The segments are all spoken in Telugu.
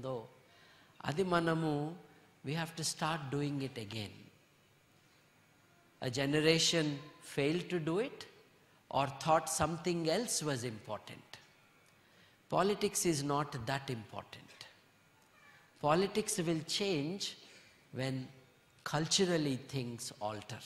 ఉందో అది మనము we have to start doing it again a generation failed to do it or thought something else was important. Politics is not that important. Politics will change when culturally things alter.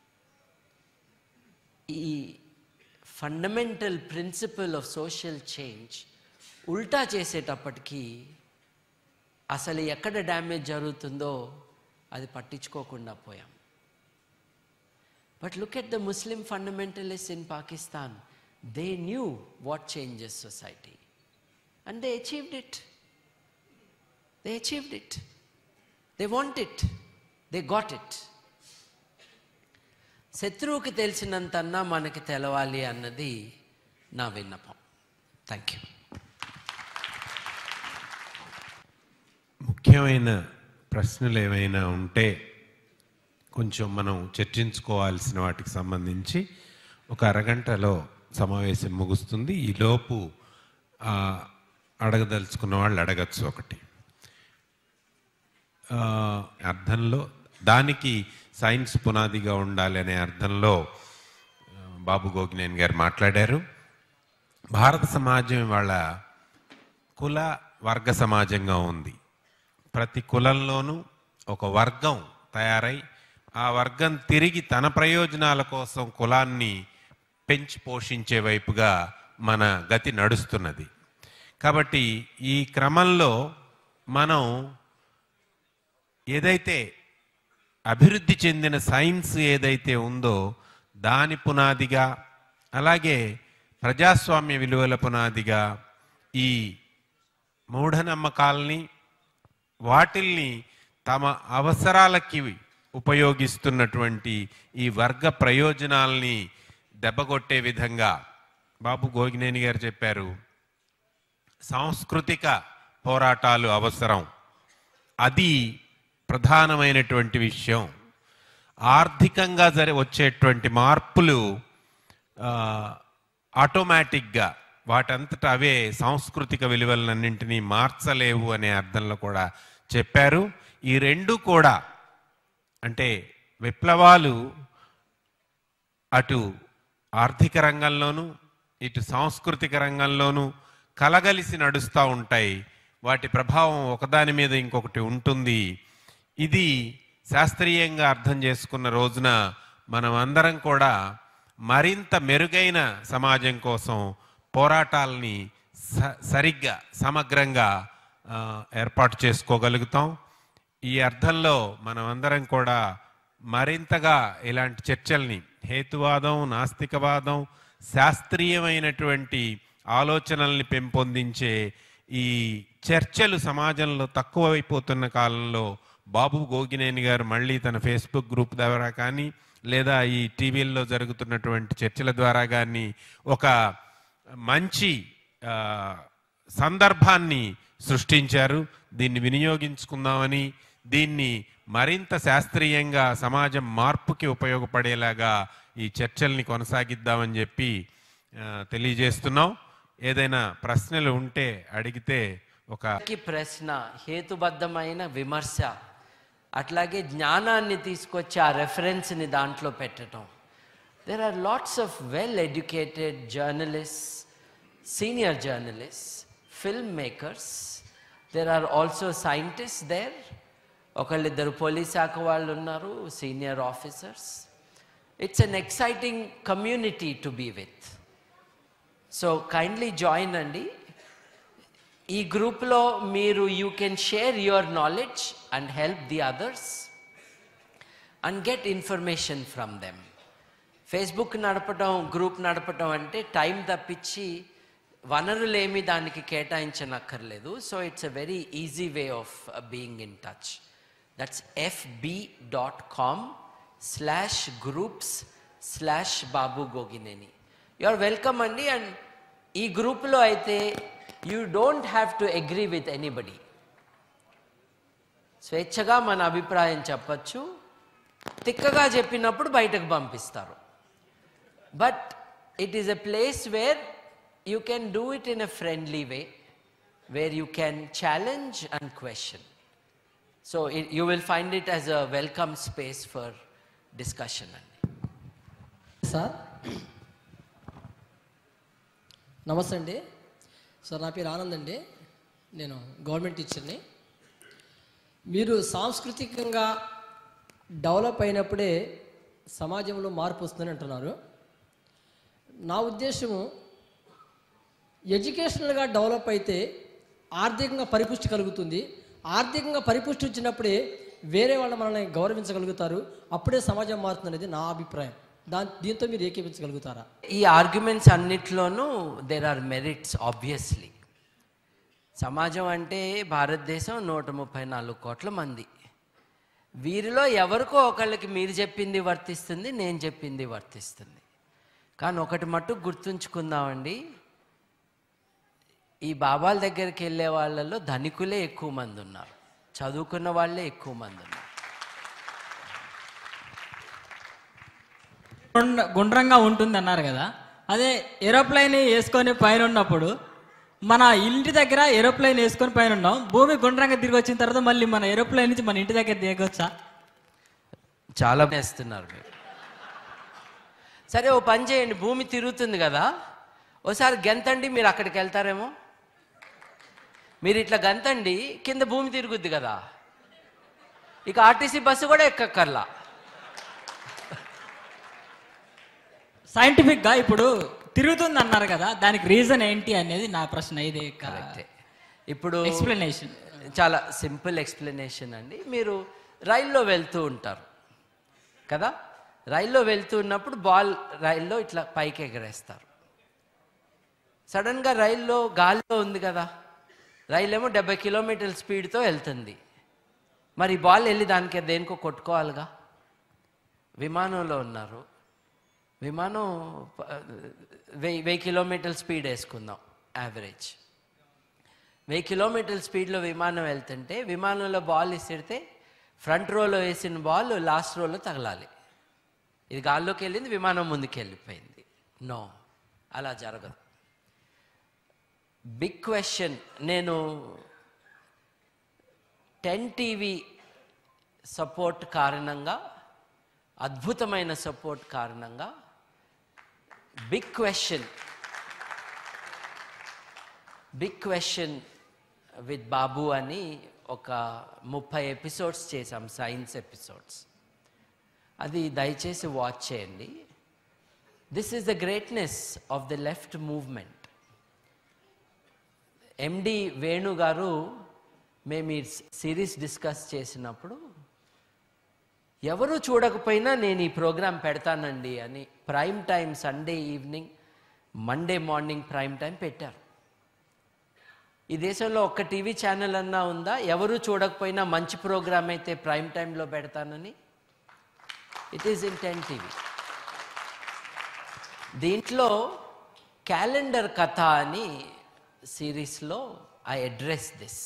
ఈ fundamental principle of social change ఉల్టా చేసేటప్పటికీ అసలు ఎక్కడ డ్యామేజ్ జరుగుతుందో అది పట్టించుకోకుండా పోయాం But look at the Muslim fundamentalists in Pakistan. They knew what changes society. And they achieved it. They achieved it. They want it. They got it. శత్రువుకి తెలిసినంతన్నా మనకి తెలవాలి అన్నది నా విన్నపం థ్యాంక్ యూ ముఖ్యమైన ప్రశ్నలు ఏమైనా ఉంటే కొంచెం మనం చర్చించుకోవాల్సిన వాటికి సంబంధించి ఒక అరగంటలో సమావేశం ముగుస్తుంది ఈలోపు ఆ, అడగదలుచుకున్న వాళ్ళు అడగచ్చు ఒకటి ఆ, అర్థంలో దానికి సైన్స్ పునాదిగా ఉండాలి అనే అర్థంలో ఆ, బాబు గోగినేని గారు మాట్లాడారు భారత సమాజం ఇవాళ కుల వర్గ సమాజంగా ఉంది ప్రతి కులంలోనూ ఒక వర్గం తయారై ఆ వర్గం తిరిగి తన ప్రయోజనాల కోసం కులాన్ని పెంచి పోషించే వైపుగా మన గతి నడుస్తున్నది కాబట్టి ఈ క్రమంలో మనం ఏదైతే అభివృద్ధి చెందిన సైన్స్ ఏదైతే ఉందో దాని పునాదిగా అలాగే ప్రజాస్వామ్య విలువల పునాదిగా ఈ మూఢనమ్మకాల్ని వాటిల్ని తమ అవసరాలకి ఉపయోగిస్తున్నటువంటి ఈ వర్గ ప్రయోజనాల్ని దెబ్బగొట్టే విధంగా బాబు గోగినేని గారు చెప్పారు సాంస్కృతిక పోరాటాలు అవసరం అది ప్రధానమైనటువంటి విషయం ఆర్థికంగా జరి వచ్చేటువంటి మార్పులు ఆ, ఆటోమేటిక్గా వాటంతట అవే సాంస్కృతిక విలువలన్నింటినీ మార్చలేవు అనే అర్థంలో కూడా చెప్పారు ఈ రెండు కూడా అంటే విప్లవాలు అటు ఆర్థిక రంగంలోనూ ఇటు సాంస్కృతిక రంగంలోనూ కలగలిసి నడుస్తూ ఉంటాయి వాటి ప్రభావం ఒకదాని మీద ఇంకొకటి ఉంటుంది ఇది శాస్త్రీయంగా అర్థం చేసుకున్న రోజున మనం అందరం కూడా మరింత మెరుగైన సమాజం కోసం పోరాటాలని స సరిగ్గా సమగ్రంగా ఆ, ఏర్పాటు చేసుకోగలుగుతాం ఈ అర్థంలో మనం అందరం కూడా మరింతగా ఇలాంటి చర్చల్ని హేతువాదం నాస్తికవాదం శాస్త్రీయమైనటువంటి ఆలోచనల్ని పెంపొందించే ఈ చర్చలు సమాజంలో తక్కువైపోతున్న కాలంలో బాబు గోగినేని గారు మళ్ళీ తన ఫేస్బుక్ గ్రూప్ ద్వారా కానీ లేదా ఈ టీవీల్లో జరుగుతున్నటువంటి చర్చల ద్వారా కానీ ఒక మంచి ఆ, సందర్భాన్ని సృష్టించారు దీన్ని వినియోగించుకుందామని దీన్ని మరింత శాస్త్రీయంగా సమాజం మార్పుకి ఉపయోగపడేలాగా ఈ చర్చల్ని కొనసాగిద్దామని చెప్పి ఆ, తెలియజేస్తున్నాం ఏదైనా ప్రశ్నలు ఉంటే అడిగితే ఒక కి ప్రశ్న హేతుబద్ధమైన విమర్శ అట్లాగే జ్ఞానాన్ని తీసుకొచ్చి ఆ రెఫరెన్స్ని దాంట్లో పెట్టడం there are lots of well educated journalist senior journalist film makers there are also scientist there ఒకళ్ళిద్దరు పోలీస్ శాఖ వాళ్ళు ఉన్నారు senior officers it's an exciting community to be with so kindly join అండి ఈ గ్రూప్లో మీరు you can share your knowledge and help the others and get information from them Facebook నడపడం గ్రూప్ నడపడం అంటే టైం తప్పించి వనరులేమి దానికి కేటాయించనక్కర్లేదు so it's a very easy way of being in touch that's FB dot com slash groups slash Babu Gogineni you are welcome అండి అండ్ ఈ గ్రూప్లో అయితే you don't have to agree with anybody స్వేచ్ఛగా మన అభిప్రాయం చెప్పచ్చు తిక్కగా చెప్పినప్పుడు బయటకు పంపిస్తారు but it is a place where you can do it in a friendly way where you can challenge and question. So it, you will find it as a welcome space for discussion. Sir నమస్తే అండి సార్ నా పేరు ఆనంద్ అండి నేను గవర్నమెంట్ టీచర్ని మీరు సాంస్కృతికంగా డెవలప్ అయినప్పుడే సమాజంలో మార్పు వస్తుందని అంటున్నారు నా ఉద్దేశము ఎడ్యుకేషనల్గా డెవలప్ అయితే ఆర్థికంగా పరిపుష్టి కలుగుతుంది ఆర్థికంగా పరిపుష్టి వచ్చినప్పుడే వేరే వాళ్ళు మనల్ని గౌరవించగలుగుతారు అప్పుడే సమాజం మారుతుంది అనేది నా అభిప్రాయం దాని దీంతో మీరు ఏకీపించగలుగుతారా ఈ ఆర్గ్యుమెంట్స్ అన్నిట్లోనూ దేర్ ఆర్ మెరిట్స్ ఆబ్వియస్లీ సమాజం అంటే భారతదేశం నూట ముప్పై నాలుగు కోట్ల మంది వీరిలో ఎవరికో ఒకళ్ళకి మీరు చెప్పింది వర్తిస్తుంది నేను చెప్పింది వర్తిస్తుంది కానీ ఒకటి మట్టుకు గుర్తుంచుకుందామండి ఈ బాబాల దగ్గరికి వెళ్ళే వాళ్ళలో ధనికులే ఎక్కువ మంది ఉన్నారు చదువుకున్న వాళ్ళే ఎక్కువ మంది ఉన్నారు గుండ్ర- గుండ్రంగా ఉంటుంది అన్నారు కదా అదే ఏరోప్లైన్ వేసుకొని పైన ఉన్నప్పుడు మన ఇంటి దగ్గర ఏరోప్లైన్ వేసుకొని పైన ఉన్నాం భూమి గుండ్రంగా తిరిగి వచ్చిన తర్వాత మళ్ళీ మన ఏరోప్లైన్ నుంచి మన ఇంటి దగ్గర దిగొచ్చా చాలా వేస్తున్నారు మీరు సరే ఓ పని చేయండి భూమి తిరుగుతుంది కదా ఓసారి గెంతండి మీరు అక్కడికి వెళ్తారేమో మీరు ఇట్లా గంతండి కింద భూమి తిరుగుద్ది కదా ఇక ఆర్టీసీ బస్సు కూడా ఎక్కక్కర్లా సైంటిఫిక్ గా ఇప్పుడు తిరుగుతుంది అన్నారు కదా దానికి రీజన్ ఏంటి అనేది నా ప్రశ్న ఇది కరెక్టే ఇప్పుడు ఎక్స్ప్లెనేషన్ చాలా సింపుల్ ఎక్స్ప్లెనేషన్ అండి మీరు రైల్లో వెళ్తూ ఉంటారు కదా రైల్లో వెళ్తూ ఉన్నప్పుడు బాల్ రైల్లో ఇట్లా పైకి ఎగరేస్తారు సడన్గా రైల్లో గాలిలో ఉంది కదా రైలు ఏమో డెబ్బై కిలోమీటర్ల స్పీడ్తో వెళ్తుంది మరి ఈ బాల్ వెళ్ళి దానికి దేనికో కొట్టుకోవాలిగా విమానంలో ఉన్నారు విమానం ప- వెయ్యి వెయ్యి కిలోమీటర్ల స్పీడ్ వేసుకుందాం యావరేజ్ వెయ్యి కిలోమీటర్ల స్పీడ్లో విమానం వెళ్తుంటే విమానంలో బాల్ ఇసిరితే ఫ్రంట్ రోలో వేసిన బాల్ లాస్ట్ రోలో తగలాలి ఇది గాల్లోకి వెళ్ళింది విమానం ముందుకు వెళ్ళిపోయింది నో అలా జరగదు బిగ్ క్వశ్చన్ నేను టెన్ టీవీ సపోర్ట్ కారణంగా అద్భుతమైన సపోర్ట్ కారణంగా big question big question with Babu అని ఒక ముప్పై ఎపిసోడ్స్ చేసాం సైన్స్ ఎపిసోడ్స్ అది దయచేసి వాచ్ చేయండి this is the greatness of the left movement MD Venu garu మేము ఈ సిరీస్ డిస్కస్ చేసినప్పుడు ఎవరు చూడకపోయినా నేను ఈ ప్రోగ్రాం పెడతానండి అని prime time Sunday evening Monday morning prime time పెట్టారు ఈ దేశంలో ఒక్క టీవీ ఛానల్ అన్నా ఉందా ఎవరు చూడకపోయినా మంచి ప్రోగ్రామ్ అయితే ప్రైమ్ టైంలో పెడతానని it is in ten TV దీంట్లో క్యాలెండర్ కథ అని సిరీస్లో I address this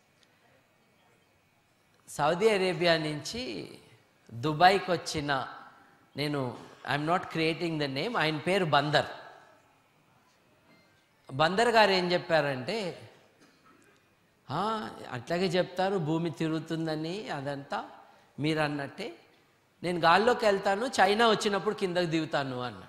Saudi Arabia నుంచి దుబాయ్కి వచ్చిన నేను I'm not creating the name ఆయన పేరు బందర్ బందర్ గారు ఏం చెప్పారంటే "ఆ, అట్లాగే చెప్తారు భూమి తిరుగుతుందని అదంతా మీరు అన్నట్టే నేను గాల్లోకి వెళ్తాను చైనా వచ్చినప్పుడు కిందకి దిగుతాను అన్నాడు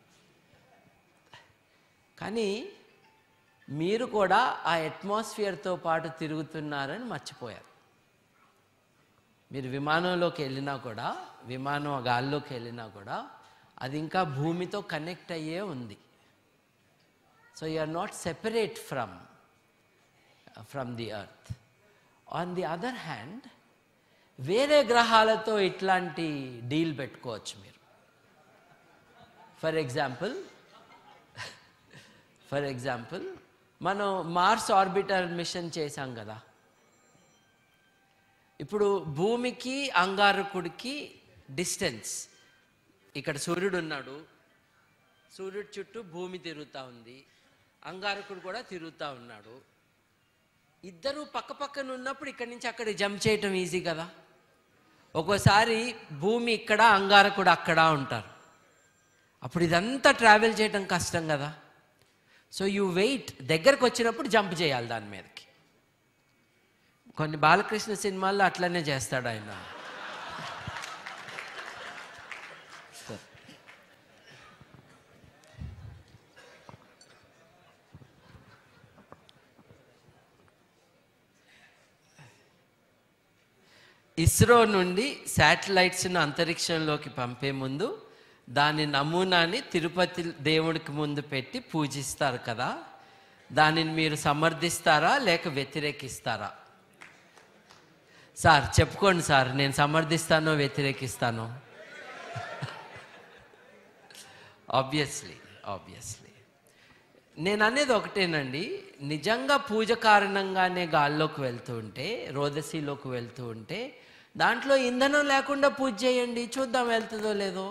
కానీ మీరు కూడా ఆ అట్మాస్ఫియర్తో పాటు తిరుగుతున్నారని మర్చిపోయారు మీరు విమానంలోకి వెళ్ళినా కూడా విమానం గాల్లోకి వెళ్ళినా కూడా అది ఇంకా భూమితో కనెక్ట్ అయ్యే ఉంది so you are not separate from from the earth on the other hand వేరే గ్రహాలతో ఇట్లాంటి డీల్ పెట్టుకోవచ్చు మీరు ఫర్ ఎగ్జాంపుల్ ఫర్ ఎగ్జాంపుల్ మనం మార్స్ ఆర్బిటర్ మిషన్ చేశాం కదా ఇప్పుడు భూమికి అంగారకుడికి డిస్టెన్స్ ఇక్కడ సూర్యుడు ఉన్నాడు సూర్యుడు చుట్టూ భూమి తిరుగుతూ ఉంది అంగారకుడు కూడా తిరుగుతూ ఉన్నాడు ఇద్దరు పక్క పక్కన ఉన్నప్పుడు ఇక్కడి నుంచి అక్కడ జంప్ చేయటం ఈజీ కదా ఒక్కోసారి భూమి ఇక్కడ అంగారకుడు అక్కడ ఉంటారు అప్పుడు ఇదంతా ట్రావెల్ చేయటం కష్టం కదా సో యూ వెయిట్ దగ్గరకు వచ్చినప్పుడు జంప్ చేయాలి దాని మీదకి కొన్ని బాలకృష్ణ సినిమాల్లో అట్లనే చేస్తాడు ఆయన ఇస్రో నుండి శాటిలైట్స్ను అంతరిక్షంలోకి పంపే ముందు దాని నమూనాని తిరుపతి దేవుడికి ముందు పెట్టి పూజిస్తారు కదా దానిని మీరు సమర్థిస్తారా లేక వ్యతిరేకిస్తారా సార్ చెప్పుకోండి సార్ నేను సమర్థిస్తానో వ్యతిరేకిస్తానో ఆబ్వియస్లీ ఆబ్వియస్లీ నేను అనేది ఒకటేనండి నిజంగా పూజ కారణంగానే గాల్లోకి వెళ్తూ ఉంటే రోదసీలోకి వెళ్తూ ఉంటే దాంట్లో ఇంధనం లేకుండా పూజ చేయండి చూద్దాం వెళ్తుందో లేదో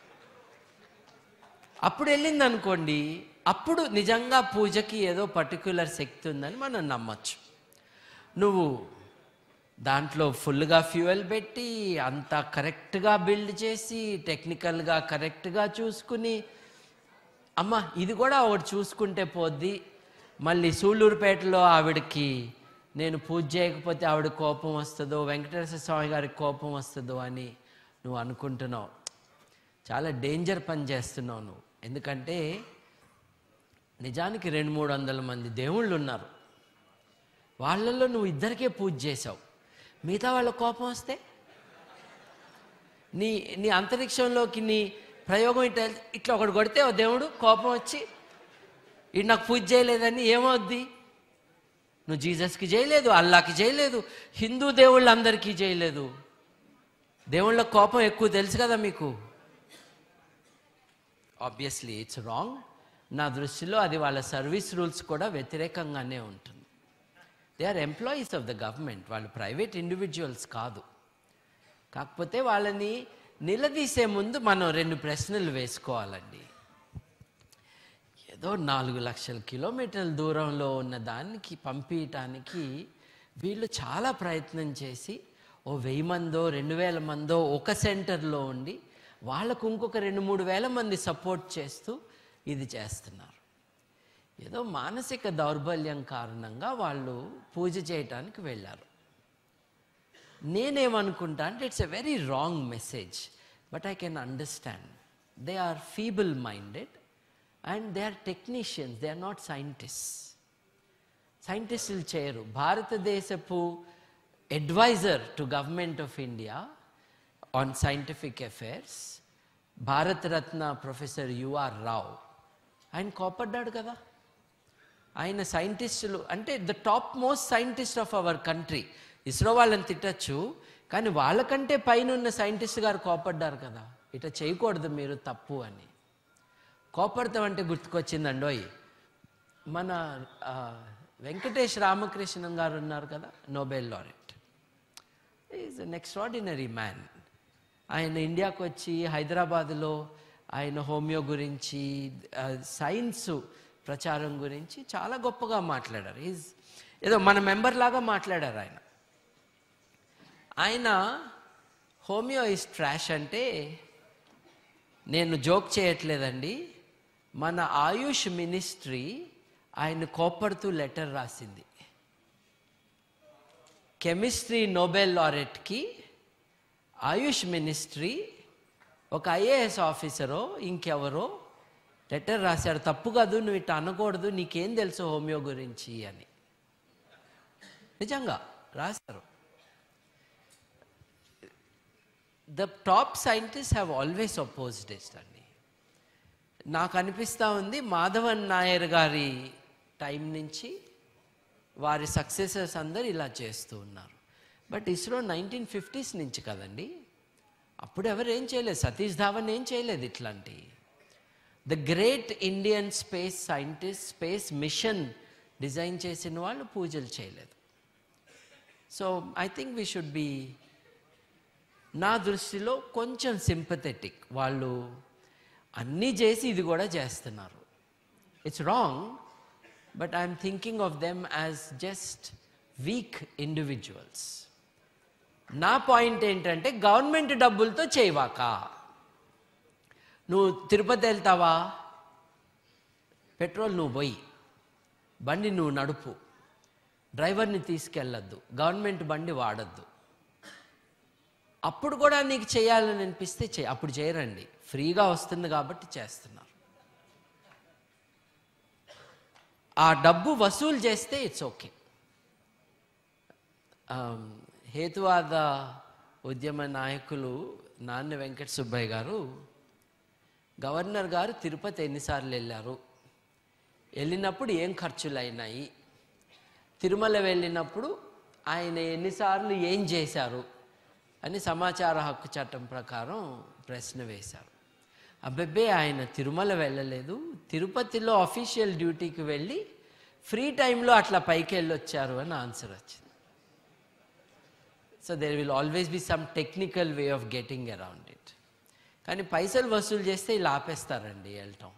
అప్పుడు వెళ్ళింది అనుకోండి అప్పుడు నిజంగా పూజకి ఏదో పర్టిక్యులర్ శక్తి ఉందని మనం నమ్మచ్చు నువ్వు దాంట్లో ఫుల్గా ఫ్యూయల్ పెట్టి అంత కరెక్ట్గా బిల్డ్ చేసి టెక్నికల్గా కరెక్ట్గా చూసుకుని అమ్మ ఇది కూడా ఒకటి చూసుకుంటే పోద్ది మళ్ళీ సూళ్ళూరుపేటలో ఆవిడకి నేను పూజ చేయకపోతే ఆవిడ కోపం వస్తుందో వెంకటేశ్వర స్వామి గారికి కోపం వస్తుందో అని నువ్వు అనుకుంటున్నావు చాలా డేంజర్ పని చేస్తున్నావు నువ్వు ఎందుకంటే నిజానికి రెండు మూడు వందల మంది దేవుళ్ళు ఉన్నారు వాళ్ళల్లో నువ్వు ఇద్దరికే పూజ చేసావు మిగతా వాళ్ళ కోపం వస్తే నీ నీ అంతరిక్షంలోకి నీ ప్రయోగం ఇట్లా ఇట్లా ఒకటి కొడితే ఓ దేవుడు కోపం వచ్చి ఇది నాకు పూజ చేయలేదని ఏమవుద్ది నువ్వు జీసస్కి చేయలేదు అల్లాకి చేయలేదు హిందూ దేవుళ్ళందరికీ చేయలేదు దేవుళ్ళ కోపం ఎక్కువ తెలుసు కదా మీకు ఆబ్వియస్లీ ఇట్స్ రాంగ్ నా దృష్టిలో అది వాళ్ళ సర్వీస్ రూల్స్ కూడా వ్యతిరేకంగానే ఉంటుంది they are employees of the government వాళ్ళు ప్రైవేట్ ఇండివిజువల్స్ కాదు కాకపోతే వాళ్ళని నిలదీసే ముందు మనం రెండు ప్రశ్నలు వేసుకోవాలండి ఏదో నాలుగు లక్షల కిలోమీటర్ల దూరంలో ఉన్న దానికి పంపించటానికి వీళ్ళు చాలా ప్రయత్నం చేసి ఓ వెయ్యి మందో రెండు వేల మందో ఒక సెంటర్లో ఉండి వాళ్ళకు ఇంకొక రెండు మూడు వేల మంది సపోర్ట్ చేస్తూ ఇది చేస్తున్నారు ఏదో మానసిక దౌర్బల్యం కారణంగా వాళ్ళు పూజ చేయటానికి వెళ్ళారు నేనేమనుకుంటా అంటే it's a very wrong message but I can understand they are feeble minded and they are technicians they are not scientist సైంటిస్టులు చేయరు భారతదేశపు adviser to government of India on scientific affairs Bharat Ratna professor U R Rao ఆయన కోపడ్డాడు కదా ఆయన సైంటిస్టులు అంటే the top most scientist of our country ISRO వాళ్ళని తిట్టచ్చు కానీ వాళ్ళకంటే పైన ఉన్న సైంటిస్ట్ గారు కోపడ్డారు కదా ఇట్లా చేయకూడదు మీరు తప్పు అని కోపడతామంటే గుర్తుకొచ్చిందండోయ్ మన ఆ, వెంకటేష్ రామకృష్ణన్ గారు ఉన్నారు కదా Nobel laureate is an extraordinary man ఆయన ఇండియాకు వచ్చి హైదరాబాదులో ఆయన హోమియో గురించి ఆ, సైన్స్ ప్రచారం గురించి చాలా గొప్పగా మాట్లాడారు ఈజ్ ఏదో మన మెంబర్ లాగా మాట్లాడారు ఆయన ఆయన హోమియో ఇస్ ట్రాష్ అంటే నేను జోక్ చేయట్లేదండి మన ఆయుష్ మినిస్ట్రీ ఆయన కోపడుతూ లెటర్ రాసింది కెమిస్ట్రీ నోబెల్ లారెట్కి ఆయుష్ మినిస్ట్రీ ఒక ఐఏఎస్ ఆఫీసరో ఇంకెవరో లెటర్ రాశాడు తప్పు కాదు నువ్వు ఇట్లా అనకూడదు నీకేం తెలుసు హోమియో గురించి అని నిజంగా రాశారు the top scientist have always opposed it అండి నాకు అనిపిస్తూ ఉంది మాధవన్ నాయర్ గారి టైం నుంచి వారి సక్సెసర్స్ అందరు ఇలా చేస్తూ ఉన్నారు బట్ ఇస్రో నైన్టీన్ ఫిఫ్టీస్ నుంచి కదండి అప్పుడు ఎవరు ఏం చేయలేదు సతీష్ ధావన్ ఏం చేయలేదు ఇట్లాంటి the great Indian space scientist space mission design చేసిన వాళ్ళు పూజలు చేయలేదు so I think we should be నా దృష్టిలో కొంచెం సింపథెటిక్ వాళ్ళు అన్నీ చేసి ఇది కూడా చేస్తున్నారు it's wrong but I'm thinking of them as just weak individuals నా పాయింట్ ఏంటంటే గవర్నమెంట్ డబ్బులతో చేయవాక నువ్వు తిరుపతి వెళ్తావా పెట్రోల్ నువ్వు పోయి బండి నువ్వు నడుపు డ్రైవర్ని తీసుకెళ్ళొద్దు గవర్నమెంట్ బండి వాడద్దు అప్పుడు కూడా నీకు చేయాలని అనిపిస్తే చే అప్పుడు చేయరండి ఫ్రీగా వస్తుంది కాబట్టి చేస్తున్నారు ఆ డబ్బు వసూలు చేస్తే ఇట్స్ ఓకే హేతువాద ఉద్యమ నాయకులు నాన్న వెంకట సుబ్బయ్య గారు గవర్నర్ గారు తిరుపతి ఎన్నిసార్లు వెళ్ళారు వెళ్ళినప్పుడు ఏం ఖర్చులు అయినాయి తిరుమల వెళ్ళినప్పుడు ఆయన ఎన్నిసార్లు ఏం చేశారు అని సమాచార హక్కు చట్టం ప్రకారం ప్రశ్న వేశారు అబ్బబ్బే ఆయన తిరుమల వెళ్ళలేదు తిరుపతిలో అఫీషియల్ డ్యూటీకి వెళ్ళి ఫ్రీ టైంలో అట్లా పైకి వెళ్ళి వచ్చారు అని ఆన్సర్ వచ్చింది so there will always be some technical way of getting around it కానీ పైసలు వసూలు చేస్తే ఇలా ఆపేస్తారండి వెళ్ళటం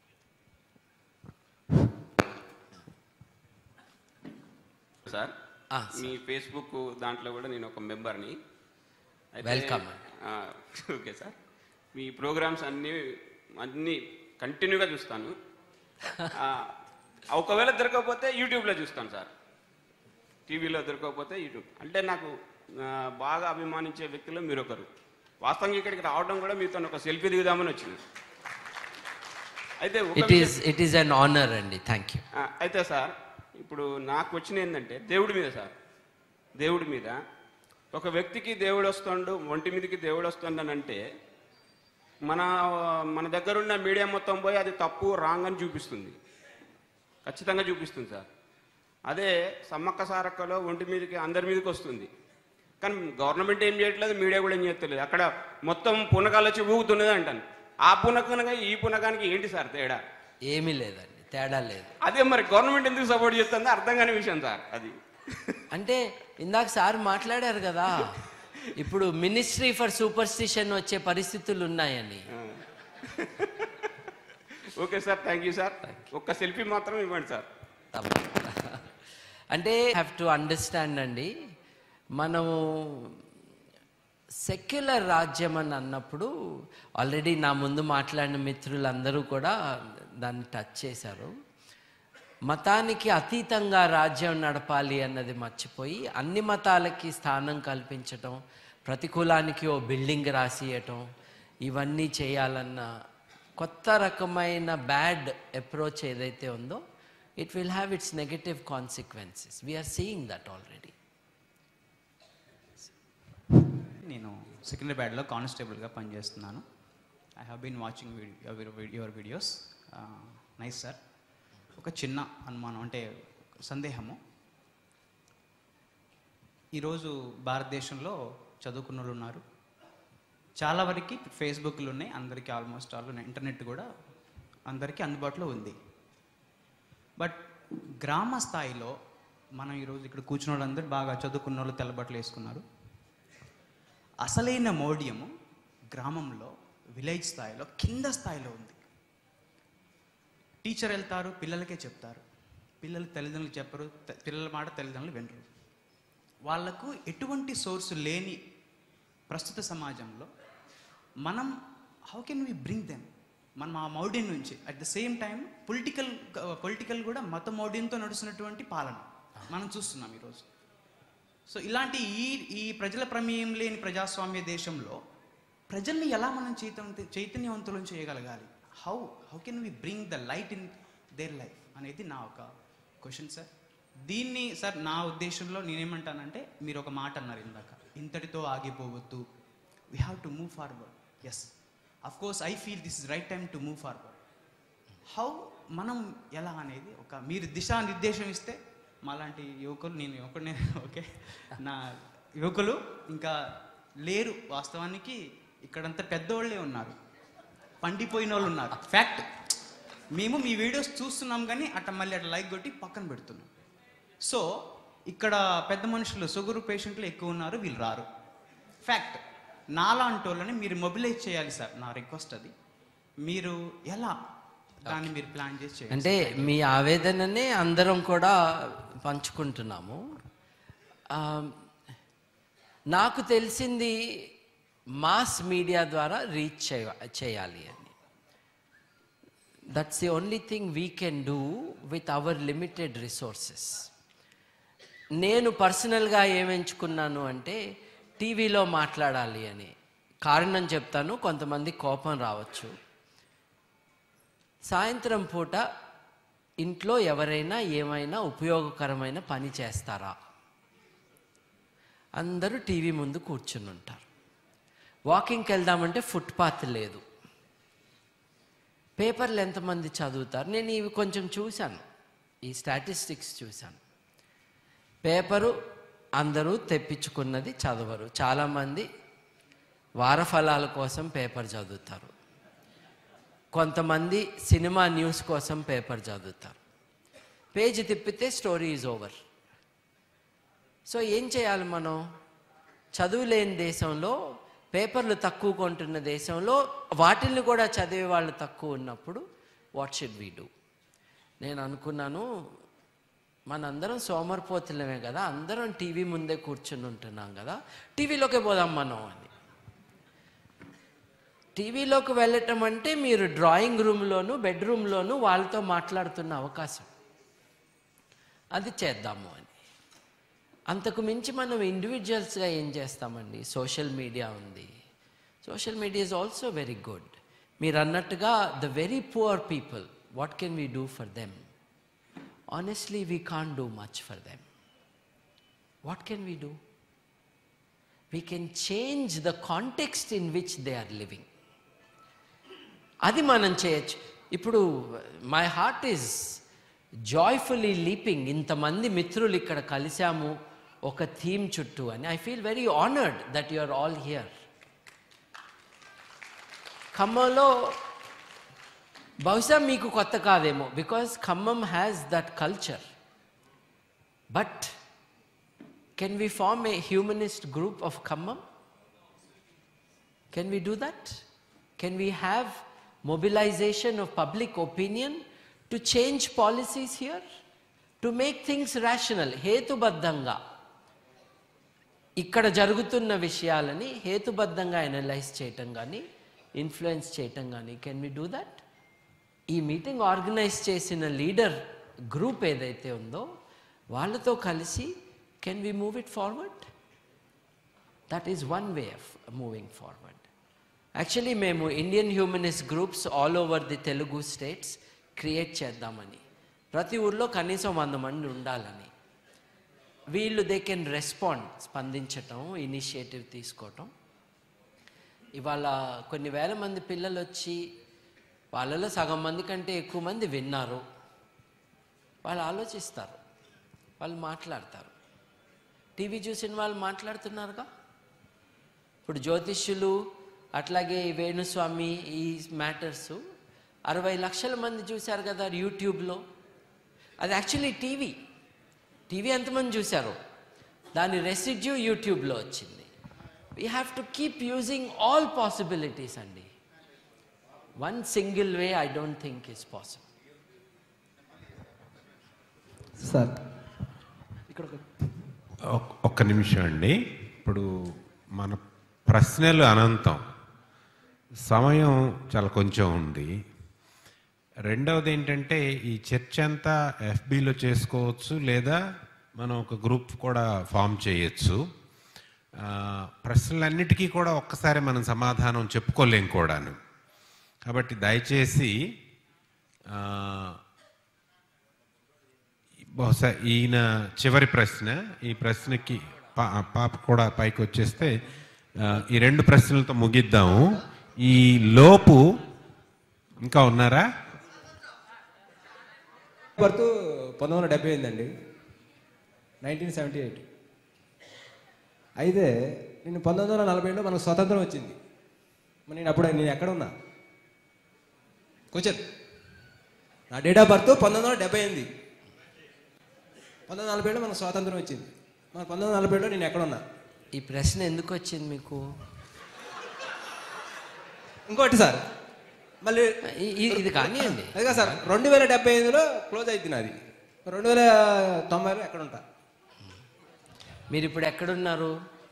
సార్ ఆ, మీ ఫేస్బుక్ దాంట్లో కూడా నేను ఒక మెంబర్ని అయితే- Welcome. ఆ, ఓకే సార్ మీ ప్రోగ్రామ్స్ అన్నీ అన్నీ కంటిన్యూగా చూస్తాను ఆ, ఒకవేళ దొరకకపోతే యూట్యూబ్లో చూస్తాను సార్ టీవీలో దొరకకపోతే యూట్యూబ్ అంటే నాకు ఆ, బాగా అభిమానించే వ్యక్తులు మీరు ఒకరు వాస్తవంగా ఇక్కడికి రావడం కూడా మీతో ఒక సెల్ఫీ దిగుదామని వచ్చింది అయితే ఒక it is it is an honour అండి థ్యాంక్ యూ ఆ, అయితే సార్ ఇప్పుడు నాకు వచ్చిన ఏంటంటే దేవుడి మీద సార్ దేవుడి మీద ఒక వ్యక్తికి దేవుడు వస్తుండు ఒంటి మీదకి దేవుడు వస్తుండని అంటే మన మన దగ్గర ఉన్న మీడియా మొత్తం పోయి అది తప్పు రాంగ్ అని చూపిస్తుంది ఖచ్చితంగా చూపిస్తుంది సార్ అదే సమ్మక్క సారక్కలో ఒంటి మీదకి అందరి మీదకి వస్తుంది కానీ గవర్నమెంట్ ఏం చేయట్లేదు మీడియా కూడా ఏం చేయట్లేదు అక్కడ మొత్తం పునకాలు వచ్చి ఊగుతున్నది అంటాను ఆ పునకనగా ఈ పునకానికి ఏంటి సార్ తేడా ఏమీ లేదండి తేడా లేదు అదే మరి గవర్నమెంట్ ఎందుకు సపోర్ట్ చేస్తుందో అర్థం కాని విషయం సార్ అది అంటే ఇందాక సార్ మాట్లాడారు కదా ఇప్పుడు మినిస్ట్రీ ఫర్ సూపర్స్టిషన్ వచ్చే పరిస్థితులు ఉన్నాయని okay sir thank you sir ఒక్క సెల్ఫీ మాత్రం ఇవ్వండి సార్ అంటే హ్యావ్ టు అండర్స్టాండ్ అండి మనము సెక్యులర్ రాజ్యం అని అన్నప్పుడు ఆల్రెడీ నా ముందు మాట్లాడిన మిత్రులందరూ కూడా దాన్ని టచ్ చేశారు మతానికి అతీతంగా రాజ్యం నడపాలి అన్నది మర్చిపోయి అన్ని మతాలకి స్థానం కల్పించటం ప్రతికూలానికి ఓ బిల్డింగ్ రాసియటం ఇవన్నీ చేయాలన్న కొత్త రకమైన బ్యాడ్ అప్రోచ్ ఏదైతే ఉందో it will have its negative consequences we're seeing that already నేను సికింద్రాబాద్లో కానిస్టేబుల్గా పనిచేస్తున్నాను I have been watching your videos nice sir ఒక చిన్న అనుమానం అంటే సందేహము ఈరోజు భారతదేశంలో చదువుకున్న వాళ్ళు ఉన్నారు చాలా వరకు ఫేస్బుక్లు ఉన్నాయి అందరికీ ఆల్మోస్ట్ ఆల్ ఇంటర్నెట్ కూడా అందరికీ అందుబాటులో ఉంది బట్ గ్రామ స్థాయిలో మనం ఈరోజు ఇక్కడ కూర్చున్న వాళ్ళందరూ బాగా చదువుకున్న వాళ్ళు తెల్లబట్టలు వేసుకున్నారు అసలైన మౌఢ్యము గ్రామంలో విలేజ్ స్థాయిలో కింద స్థాయిలో ఉంది టీచర్ వెళ్తారు పిల్లలకే చెప్తారు పిల్లలు తల్లిదండ్రులు చెప్పరు త- పిల్లల మాట తల్లిదండ్రులు వినరు వాళ్లకు ఎటువంటి సోర్సు లేని ప్రస్తుత సమాజంలో మనం how can we bring them మనం ఆ మౌఢ్యం నుంచి at the same time political political కూడా మత మౌఢ్యంతో నడుస్తున్నటువంటి పాలన మనం చూస్తున్నాం ఈరోజు సో ఇలాంటి ఈ ఈ ప్రజల ప్రమేయం లేని ప్రజాస్వామ్య దేశంలో ప్రజల్ని ఎలా మనం చైతన్య చైతన్యవంతులను చేయగలగాలి how how can we bring the light in their life అనేది నా ఒక క్వశ్చన్ సార్ దీన్ని సార్ నా ఉద్దేశంలో నేనేమంటానంటే మీరు ఒక మాట అన్నారు ఇందాక ఇంతటితో ఆగిపోవద్దు we have to move forward yes of course I feel this is right time to move forward how మనం ఎలా అనేది ఒక మీరు దిశానిర్దేశం ఇస్తే మాలాంటి యువకులు నేను యువకుడినే ఓకే నా యువకులు ఇంకా లేరు వాస్తవానికి ఇక్కడంతా పెద్దోళ్ళే ఉన్నారు పండిపోయిన వాళ్ళు ఉన్నారు ఫ్యాక్ట్ మేము మీ వీడియోస్ చూస్తున్నాం కానీ అట్ట మళ్ళీ అట్లా లైక్ కొట్టి పక్కన పెడుతున్నాం సో ఇక్కడ పెద్ద మనుషులు షుగర్ పేషెంట్లు ఎక్కువ ఉన్నారు వీళ్ళు రారు ఫ్యాక్ట్ నాలాంటి వాళ్ళని మీరు మొబిలైజ్ చేయాలి సార్ నా రిక్వెస్ట్ అది మీరు ఎలా దాన్ని మీరు ప్లాన్ చేసి చేయాలి అంటే మీ ఆవేదననే అందరం కూడా పంచుకుంటున్నాము ఆ, నాకు తెలిసింది మాస్ మీడియా ద్వారా రీచ్ చేయ చేయాలి అని that's the only thing we can do with our limited resources నేను పర్సనల్గా ఏమెంచుకున్నాను అంటే టీవీలో మాట్లాడాలి అని కారణం చెప్తాను కొంతమంది కోపం రావచ్చు సాయంత్రం పూట ఇంట్లో ఎవరైనా ఏమైనా ఉపయోగకరమైన పని చేస్తారా అందరూ టీవీ ముందు కూర్చుని ఉంటారు వాకింగ్కి వెళ్దామంటే ఫుట్పాత్ లేదు పేపర్లు ఎంతమంది చదువుతారు నేను ఇవి కొంచెం చూశాను ఈ స్టాటిస్టిక్స్ చూశాను పేపరు అందరూ తెప్పించుకున్నది చదవరు చాలామంది వారఫలాల కోసం పేపర్ చదువుతారు కొంతమంది సినిమా న్యూస్ కోసం పేపర్ చదువుతారు పేజీ తిప్పితే స్టోరీ ఈజ్ ఓవర్ సో ఏం చేయాలి మనం చదువు లేని దేశంలో పేపర్లు తక్కువ కొంటున్న దేశంలో వాటిల్ని కూడా చదివే వాళ్ళు తక్కువ ఉన్నప్పుడు వాట్ షుడ్ వీ డూ నేను అనుకున్నాను మనందరం సోమరిపోతులమే కదా అందరం టీవీ ముందే కూర్చుని ఉంటున్నాం కదా టీవీలోకే పోదాం మనం అని టీవీలోకి వెళ్ళటం అంటే మీరు డ్రాయింగ్ రూమ్లోను బెడ్రూమ్లోను వాళ్ళతో మాట్లాడుతున్న అవకాశం అది చేద్దాము అని అంతకు మించి మనం ఇండివిజువల్స్గా ఏం చేస్తామండి సోషల్ మీడియా ఉంది social media is also very good మీరు అన్నట్టుగా the very poor people what can we do for them honestly we can do much for them what can we do we can change the context in which they are living అది మనం చేయొచ్చు ఇప్పుడు my heart is joyfully leaping ఇంతమంది మిత్రులు ఇక్కడ కలిశాము ఒక థీమ్ చుట్టూ అని I feel very honoured that you are all here ఖమ్మంలో బహుశా మీకు కొత్త కాదేమో because Khammam has that culture but can we form a humanist group of Khammam Can we do that? Can we have mobilization of public opinion to change policies here? To make things rational, హేతుబద్ధంగా ఇక్కడ జరుగుతున్న విషయాలని హేతుబద్ధంగా అనలైజ్ చేయటం కానీ ఇన్ఫ్లుయెన్స్ చేయటం కానీ కెన్ వి డూ దట్ ఈ మీటింగ్ ఆర్గనైజ్ చేసిన లీడర్ గ్రూప్ ఏదైతే ఉందో వాళ్ళతో కలిసి can we move it forward that is one way of moving forward actually మేము Indian humanist groups all over the Telugu states create చేద్దామని ప్రతి ఊర్లో కనీసం వంద మంది ఉండాలని వీళ్ళు దే కెన్ రెస్పాండ్ స్పందించటం ఇనిషియేటివ్ తీసుకోవటం ఇవాళ కొన్ని వేల మంది పిల్లలు వచ్చి వాళ్ళలో సగం మంది కంటే ఎక్కువ మంది విన్నారు వాళ్ళు ఆలోచిస్తారు వాళ్ళు మాట్లాడతారు టీవీ చూసిన వాళ్ళు మాట్లాడుతున్నారుగా ఇప్పుడు జ్యోతిష్యులు అట్లాగే ఈ వేణుస్వామి ఈ మ్యాటర్స్ అరవై లక్షల మంది చూశారు కదా యూట్యూబ్లో అది యాక్చువల్లీ టీవీ టీవీ ఎంతమంది చూశారు దాని రెసిడ్యూ యూట్యూబ్లో వచ్చింది we have to keep using all possibilities అండి one single way I don't think is possible sir ఇక్కడ ఒక ఒక్- ఒక్క నిమిషం అండి ఇప్పుడు మన ప్రశ్నలు అనంతం సమయం చాలా కొంచెం ఉంది రెండవది ఏంటంటే ఈ చర్చ అంతా ఎఫ్బిలో చేసుకోవచ్చు లేదా మనం ఒక గ్రూప్ కూడా ఫామ్ చేయొచ్చు ఆ, ప్రశ్నలన్నిటికీ కూడా ఒక్కసారి మనం సమాధానం చెప్పుకోలేం కూడాను కాబట్టి దయచేసి ఆ, బహుశా ఈయన చివరి ప్రశ్న ఈ ప్రశ్నకి పా పాప కూడా పైకి వచ్చేస్తే ఆ, ఈ రెండు ప్రశ్నలతో ముగిద్దాము ఈ లోపు ఇంకా ఉన్నారా బర్త్ పంతొమ్మిది వందల డెబ్బై ఎనిమిది అండి నైన్టీన్ సెవెంటీ ఎయిట్ అయితే నేను పంతొమ్మిది వందల నలభై ఏడులో మనకు స్వతంత్రం వచ్చింది మరి నేను అప్పుడు నేను ఎక్కడ ఉన్నా క్వశ్చన్ నా డేట్ ఆఫ్ బర్త్ పంతొమ్మిది వందల డెబ్బై ఎనిమిది పంతొమ్మిది వందల నలభై ఏడులో మనకు స్వాతంత్రం వచ్చింది మరి పంతొమ్మిది వందల నలభై ఏడులో నేను ఎక్కడ ఉన్నా ఈ ప్రశ్న ఎందుకు వచ్చింది మీకు ఇంకోటి సార్ మళ్ళీ ఇ- ఇ- ఇది కానివ్వండి అదే కదా సార్ రెండు వేల డెబ్బై ఐదులో క్లోజ్ అయింది నాది రెండు వేల తొంభైలో ఎక్కడ ఉంటా మీరు ఇప్పుడు ఎక్కడున్నారు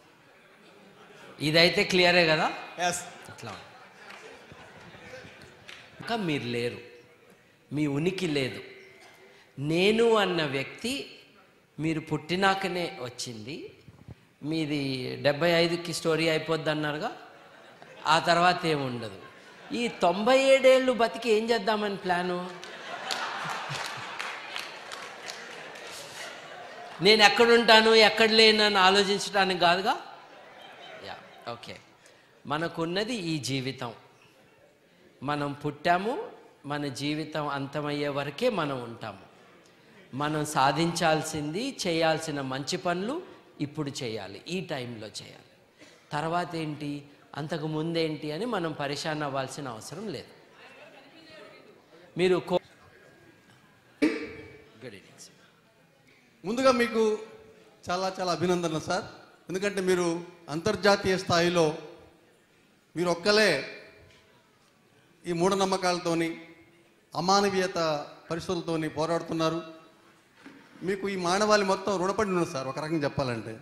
ఇదైతే క్లియరే కదా ఎస్ అట్లా ఇంకా మీరు లేరు మీ ఉనికి లేదు నేను అన్న వ్యక్తి మీరు పుట్టినాకనే వచ్చింది మీది డెబ్బై ఐదుకి స్టోరీ అయిపోద్ది అన్నారుగా ఆ తర్వాత ఏముండదు ఈ తొంభై ఏడేళ్ళు బతికి ఏం చేద్దామని ప్లాను నేను ఎక్కడుంటాను ఎక్కడ లేనని ఆలోచించడానికి కాదుగా యా ఓకే మనకున్నది ఈ జీవితం మనం పుట్టాము మన జీవితం అంతమయ్యే వరకే మనం ఉంటాము మనం సాధించాల్సింది చేయాల్సిన మంచి పనులు ఇప్పుడు చేయాలి ఈ టైంలో చేయాలి తర్వాత ఏంటి అంతకు ముందేంటి అని మనం పరిశాన్ అవ్వాల్సిన అవసరం లేదు మీరు కో- గుడ్ ఈవినింగ్ సార్ ముందుగా మీకు చాలా చాలా అభినందనలు సార్ ఎందుకంటే మీరు అంతర్జాతీయ స్థాయిలో మీరు ఒక్కలే ఈ మూఢనమ్మకాలతోని అమానవీయత పరిస్థితులతోని పోరాడుతున్నారు మీకు ఈ మానవాళి మొత్తం రుణపడి ఉన్నారు సార్ ఒక రకంగా చెప్పాలంటే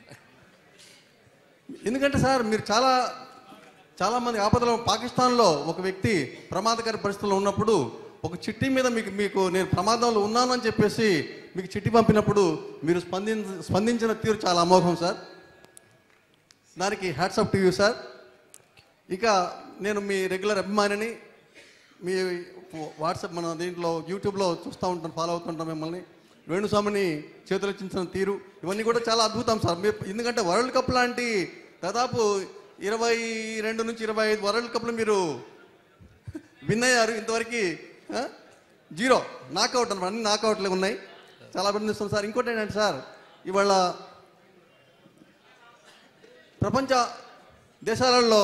ఎందుకంటే సార్ మీరు చాలా చాలామంది ఆపదలో పాకిస్తాన్లో ఒక వ్యక్తి ప్రమాదకర పరిస్థితుల్లో ఉన్నప్పుడు ఒక చిట్టి మీద మీకు మీకు నేను ప్రమాదంలో ఉన్నాను అని చెప్పేసి మీకు చిట్టి పంపినప్పుడు మీరు స్పందించ స్పందించిన తీరు చాలా అమోఘం సార్ దానికి హ్యాట్సప్ టు యూ సార్ ఇక నేను మీ రెగ్యులర్ అభిమానిని మీ వాట్సాప్ మన దీంట్లో యూట్యూబ్లో చూస్తూ ఉంటాను ఫాలో అవుతుంటాం మిమ్మల్ని వేణుస్వామిని చేతులెచ్చించిన తీరు ఇవన్నీ కూడా చాలా అద్భుతం సార్ మీరు ఎందుకంటే వరల్డ్ కప్ లాంటి దాదాపు ఇరవై రెండు నుంచి ఇరవై ఐదు వరల్డ్ కప్లు మీరు విన్ అయ్యారు ఇంతవరకు ఆ? జీరో నాకౌట్ అనమాట అన్ని నాకౌట్లే ఉన్నాయి చాలా అభినందిస్తాం సార్ ఇంకోటి ఏంటంటే సార్ ఇవాళ ప్రపంచ దేశాలలో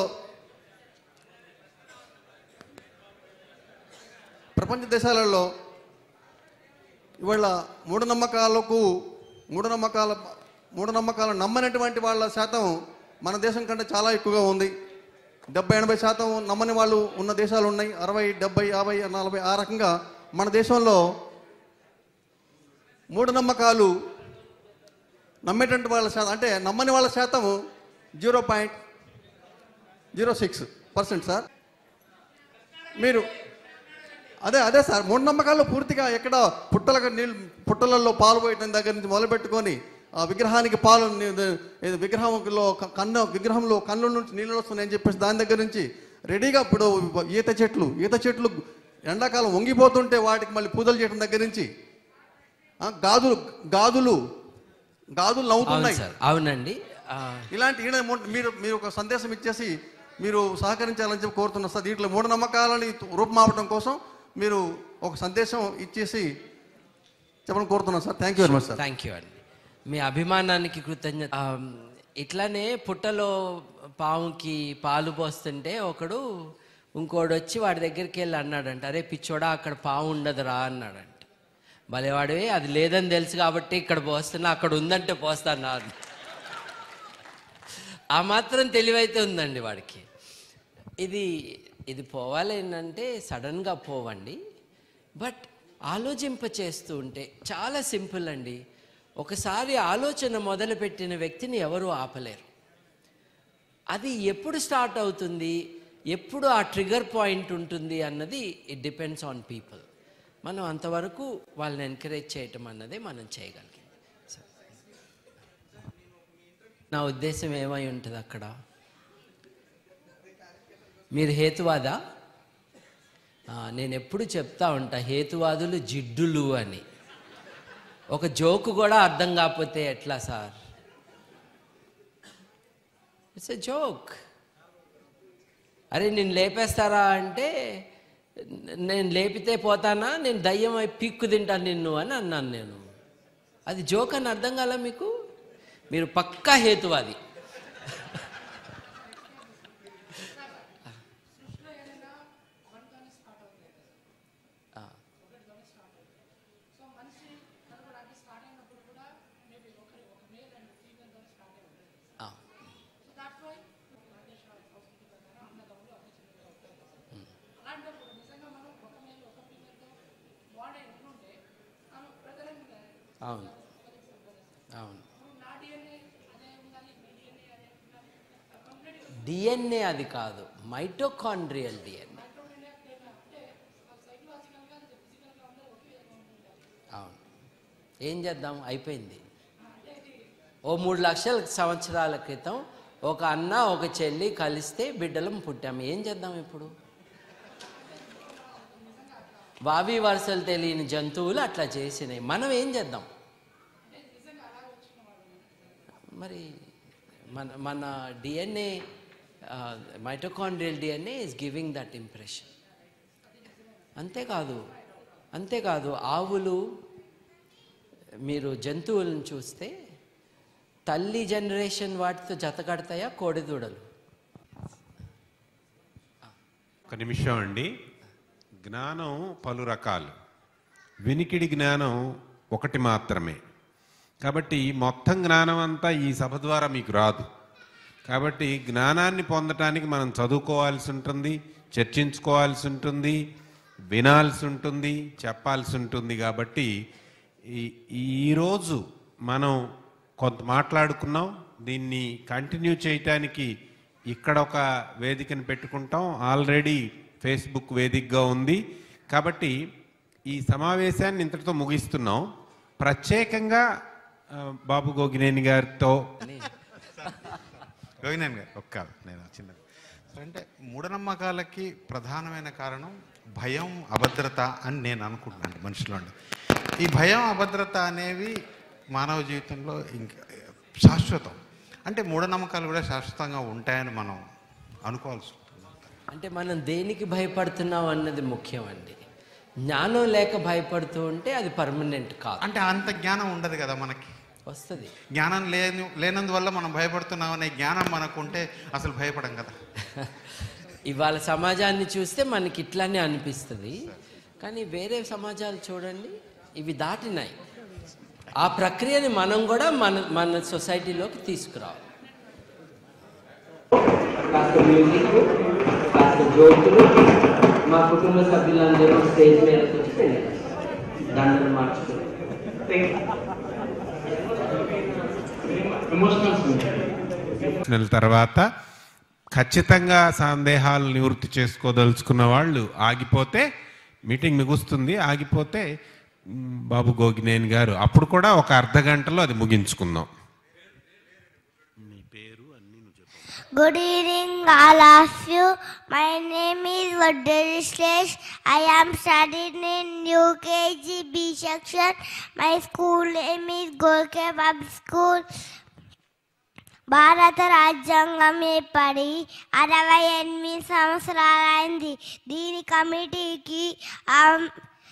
ప్రపంచ దేశాలలో ఇవాళ మూఢనమ్మకాలకు మూఢనమ్మకాల మూఢనమ్మకాలను నమ్మనటువంటి వాళ్ళ శాతం మన దేశం కంటే చాలా ఎక్కువగా ఉంది డెబ్బై ఎనభై శాతం నమ్మని వాళ్ళు ఉన్న దేశాలు ఉన్నాయి అరవై డెబ్బై యాభై నలభై ఆ రకంగా మన దేశంలో మూఢనమ్మకాలు నమ్మేటువంటి వాళ్ళ శాతం అంటే నమ్మని వాళ్ళ శాతం zero point zero six percent sir మీరు అదే అదే సార్ మూఢనమ్మకాల్లో పూర్తిగా ఎక్కడ పుట్టలకు నీళ్ళు పుట్టలలో పాలు పోయటం దగ్గర నుంచి మొదలుపెట్టుకొని ఆ విగ్రహానికి పాలు ని- ఇది విగ్రహంలో క- కన్ను విగ్రహంలో కన్ను నుంచి నీళ్ళు వస్తున్నాయని చెప్పేసి దాని దగ్గర నుంచి రెడీగా ఇప్పుడు ఈత చెట్లు ఈత చెట్లు ఎండాకాలం వంగిపోతుంటే వాటికి మళ్ళీ పూజలు చేయడం దగ్గర నుంచి ఆ, గాజులు గాజులు గాజులు అవును నవ్వుతున్నాయి సార్ అవునండి ఆ, ఇలాంటి ఈయన మూఢ- మీరు మీరు ఒక సందేశం ఇచ్చేసి మీరు సహకరించాలని చెప్పి కోరుతున్నారు సార్ దీంట్లో మూఢనమ్మకాలని రూపుమాపడం కోసం మీరు ఒక సందేశం ఇచ్చేసి చెప్పని కోరుతున్నాను sir thank you very much sir thank you అండి మీ అభిమానానికి కృతజ్ఞత ఆ, ఇట్లానే పుట్టలో పాముకి పాలు పోస్తుంటే ఒకడు ఇంకోడు వచ్చి వాడి దగ్గరికి వెళ్ళి అన్నాడంట అరే పిచ్చోడా అక్కడ పాము ఉండదురా అన్నాడంట భలేవాడివి అది లేదని తెలుసు కాబట్టి ఇక్కడ పోస్తున్నా అక్కడ ఉందంటే పోస్తాను అన్న. ఆ మాత్రం తెలివైతే ఉందండి వాడికి ఇది ఇది పోవాలి ఏంటంటే సడన్గా పోవండి బట్ ఆలోచింప చేస్తూ ఉంటే చాలా సింపుల్ అండి ఒకసారి ఆలోచన మొదలుపెట్టిన వ్యక్తిని ఎవరూ ఆపలేరు అది ఎప్పుడు స్టార్ట్ అవుతుంది ఎప్పుడు ఆ ట్రిగర్ పాయింట్ ఉంటుంది అన్నది ఇట్ డిపెండ్స్ ఆన్ పీపుల్ మనం అంతవరకు వాళ్ళని ఎంకరేజ్ చేయటం అన్నదే మనం చేయగలిగింది నా ఉద్దేశం ఏమై ఉంటుంది అక్కడ మీరు హేతువాదా ఆ, నేను ఎప్పుడు చెప్తా ఉంటా హేతువాదులు జిడ్డులు అని ఒక జోకు కూడా అర్థం కాకపోతే ఎట్లా సార్ ఇట్స్ ఎ జోక్ అరే నేను లేపేస్తారా అంటే నేను లేపితే పోతానా నేను దయ్యం అయి పీక్కు తింటాను నిన్ను అని అన్నాను నేను అది జోక్ అని అర్థం కాల మీకు మీరు పక్కా హేతువాది ఆ. ఆ. అవును అవును డిఎన్ఏ అది కాదు మైటోకాండ్రియల్ డిఎన్ఏ ఏం చేద్దాం అయిపోయింది ఓ మూడు లక్షల సంవత్సరాల క్రితం ఒక అన్న ఒక చెల్లి కలిస్తే బిడ్డలం పుట్టాము ఏం చేద్దాం ఇప్పుడు వావి వరుసలు తెలియని జంతువులు అట్లా చేసినాయి మనం ఏం చేద్దాం మరి మన మన DNA mitochondrial DNA is giving that impression అంతేకాదు అంతేకాదు ఆవులు మీరు జంతువులను చూస్తే తల్లి జనరేషన్ వాటితో జతకడతాయా కోడిదూడలు ఒక నిమిషం అండి జ్ఞానం పలు రకాలు వినికిడి జ్ఞానం ఒకటి మాత్రమే కాబట్టి మొత్తం జ్ఞానం అంతా ఈ సభ ద్వారా మీకు రాదు కాబట్టి జ్ఞానాన్ని పొందటానికి మనం చదువుకోవాల్సి ఉంటుంది చర్చించుకోవాల్సి ఉంటుంది వినాల్సి ఉంటుంది చెప్పాల్సి ఉంటుంది కాబట్టి ఈ ఈరోజు మనం కొంత మాట్లాడుకున్నాం దీన్ని కంటిన్యూ చేయటానికి ఇక్కడ ఒక వేదికను పెట్టుకుంటాం ఆల్రెడీ ఫేస్బుక్ వేదికగా ఉంది కాబట్టి ఈ సమావేశాన్ని ఇంతటితో ముగిస్తున్నాం ప్రత్యేకంగా ఆ, బాబు గోగినేని గారితో గోవిందన్ గారు ఒక్క నేను చిన్న అంటే మూఢనమ్మకాలకి ప్రధానమైన కారణం భయం అభద్రత అని నేను అనుకుంటున్నాను మనుషులో ఉండి. ఈ భయం అభద్రత అనేవి మానవ జీవితంలో ఇంకా శాశ్వతం అంటే మూఢనమ్మకాలు కూడా శాశ్వతంగా ఉంటాయని మనం అనుకోవాల్సి ఉంటుంది అంటే మనం దేనికి భయపడుతున్నాం అన్నది ముఖ్యం అండి జ్ఞానం లేక భయపడుతూ ఉంటే అది పర్మనెంట్ కాదు అంటే అంత జ్ఞానం ఉండదు కదా మనకి వస్తుంది జ్ఞానం లేని లేనందువల్ల మనం భయపడుతున్నాం అనే జ్ఞానం మనకు ఉంటే అసలు భయపడం కదా ఇవాళ సమాజాన్ని చూస్తే మనకి ఇట్లానే అనిపిస్తుంది కానీ వేరే సమాజాలు చూడండి ఇవి దాటినాయి ఆ ప్రక్రియని మనం కూడా మన మన సొసైటీలోకి తీసుకురావాలి కాస్త మ్యూజిక్ కాస్త జోకులు మా కుటుంబ సభ్యులందరూ స్టేజ్ మీదకి వచ్చి పెళ్ళి దండలు మార్చుకుని నెల తర్వాత ఖచ్చితంగా సందేహాలు నివృత్తి చేసుకోదలుచుకున్న వాళ్ళు ఆగిపోతే మీటింగ్ ముగుస్తుంది ఆగిపోతే మ్, బాబు గోగినేని గారు అప్పుడు కూడా ఒక అర్ధ గంటలో అది ముగించుకుందాం Good evening, all of you. My name is Vadari Slash. I am studying in UKG B section. My school name is Gorke Pub School. భారత రాజ్యాంగం ఏర్పడి అరవై ఎనిమిది సంవత్సరాలైంది దీని కమిటీకి ఆమ్,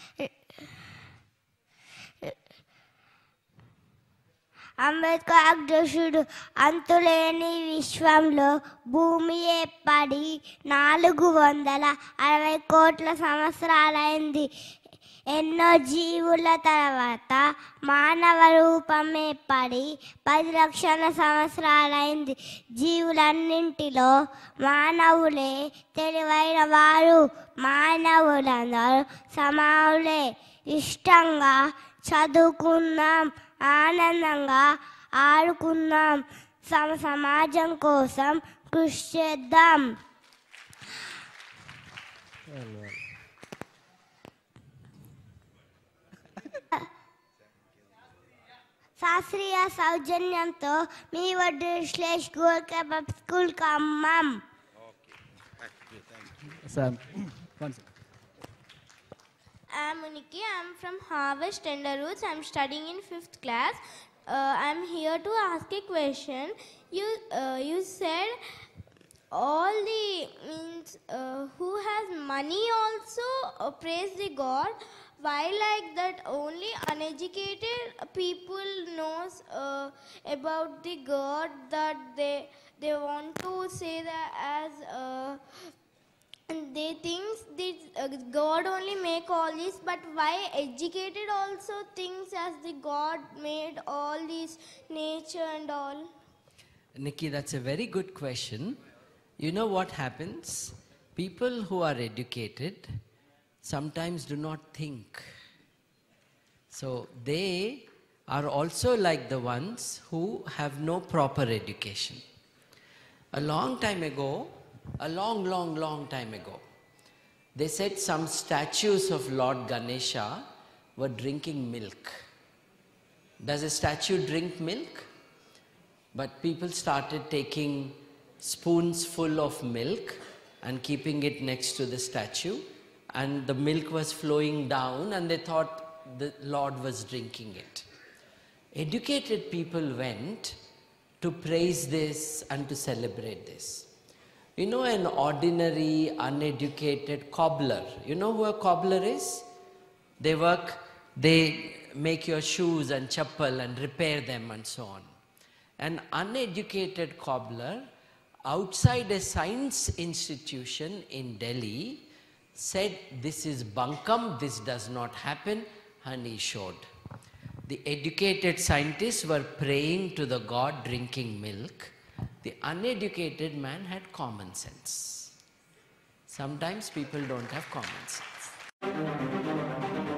అంబేద్కర్ అధ్యక్షుడు అంతులేని విశ్వంలో భూమి ఏర్పడి నాలుగు వందల అరవై కోట్ల సంవత్సరాలైంది ఎన్నో జీవుల తర్వాత మానవ రూపం ఏర్పడి పది లక్షల సంవత్సరాలైంది జీవులన్నింటిలో మానవులే తెలివైన వారు మానవులందరూ సమానులే ఇష్టంగా చదువుకున్నాం ఆనందంగా ఆడుకుందాం సమ సమాజం కోసం కృషి చేద్దాం శాస్త్రీయ సౌజన్యంతో మీ వడ్డీ శ్లేష్ గోల్కే పబ్ school Khammam sir I'm Muniki. I'm from Harvard Tender Roots. I'm studying in fifth class. Uh, I'm here to ask a question. You uh, you said all the means uh, who has money also uh, praise the God. Why like that? Only uneducated people knows uh, about the God that they they want to say that as. Uh, and they think that uh, God only make all this, but why educated also thinks as the God made all this nature and all? Nikki, that's a very good question. You know what happens? People who are educated sometimes do not think. So they are also like the ones who have no proper education. A long time ago, a long, long, long time ago, they said some statues of Lord Ganesha were drinking milk. Does a statue drink milk? But people started taking spoons full of milk and keeping it next to the statue, and the milk was flowing down, and they thought the Lord was drinking it. Educated people went to praise this and to celebrate this. You know, an ordinary, uneducated cobbler. You know who a cobbler is? They work, they make your shoes and chappal and repair them and so on. An uneducated cobbler outside a science institution in Delhi said, This is bunkam, this does not happen, and he showed. The educated scientists were praying to the god drinking milk. The uneducated man had common sense. Sometimes people don't have common sense.